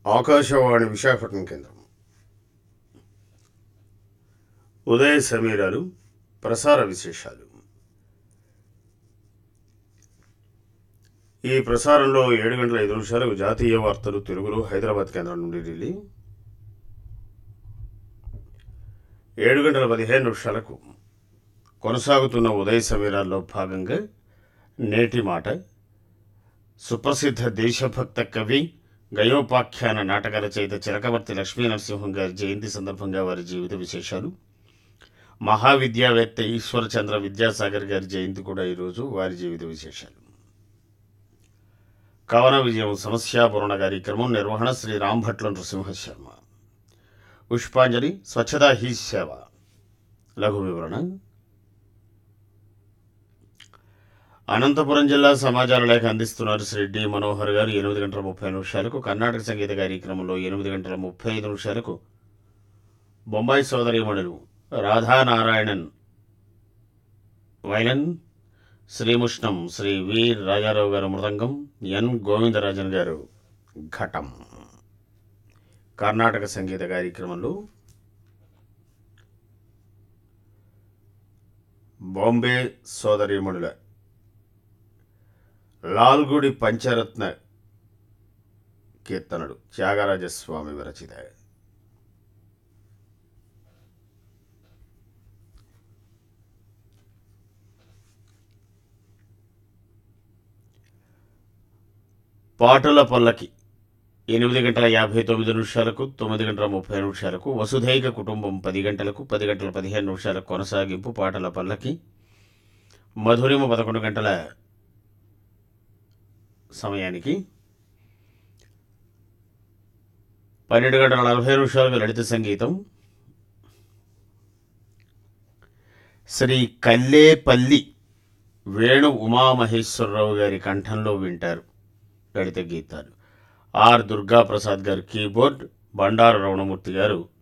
ఆకాశవాణి విశాఖపట్నం కేంద్రం ఉదయ సమీరాలు ప్రసార విశేషాలు ఈ ప్రసారంలో ఏడు గంటల ఐదు నిమిషాలకు జాతీయ వార్తలు తెలుగులో హైదరాబాద్ కేంద్రం నుండి ఢిల్లీ ఏడు గంటల పదిహేను నిమిషాలకు కొనసాగుతున్న ఉదయ సమీరాల్లో భాగంగా నేటి మాట సుప్రసిద్ధ దేశభక్త కవి గయోపాఖ్యాన నాటక రచయిత చిలకవర్తి లక్ష్మీ నరసింహం గారి జయంతి సందర్భంగా వారి జీవిత విశేషాలు మహావిద్యావేత్త ఈశ్వరచంద్ర విద్యాసాగర్ గారి జయంతి కూడా ఈరోజు వారి జీవిత విశేషాలు కవన విజయం సమస్యాపూర్ణ కార్యక్రమం నిర్వహణ శ్రీ రాంభట్ల నృసింహ శర్మ పుష్పాంజలి స్వచ్ఛతా హీ సేవ లఘు వివరణ అనంతపురం జిల్లా సమాచార లేఖ అందిస్తున్నారు శ్రీ డి మనోహర్ గారు ఎనిమిది గంటల ముప్పై నిమిషాలకు కర్ణాటక సంగీత కార్యక్రమంలో ఎనిమిది గంటల ముప్పై ఐదు నిమిషాలకు బొంబాయి సోదరీమణులు రాధానారాయణన్ వైలన్ శ్రీముష్ణం శ్రీ వి రాజారావు గారు మృదంగం ఎన్ గోవిందరాజన్ గారు ఘటం కర్ణాటక సంగీత కార్యక్రమంలో బాంబే సోదరీమణుల లాల్గుడి పంచరత్న కీర్తనలు త్యాగరాజస్వామి విరచిత పాటల పల్లకి ఎనిమిది గంటల యాభై తొమ్మిది నిమిషాలకు తొమ్మిది గంటల ముప్పై నిమిషాలకు వసుధైక కుటుంబం పది గంటలకు పది గంటల పదిహేను నిమిషాలకు కొనసాగింపు పాటల పల్లకి మధురిమ పదకొండు గంటల సమయానికి పన్నెండు గంటల నలభై నిమిషాలకు లలిత సంగీతం శ్రీ కల్లేపల్లి వేణు ఉమామహేశ్వరరావు గారి కంఠంలో వింటారు లలిత గీతాలు ఆర్ దుర్గాప్రసాద్ గారు కీబోర్డ్ బండారు రమణమూర్తి గారు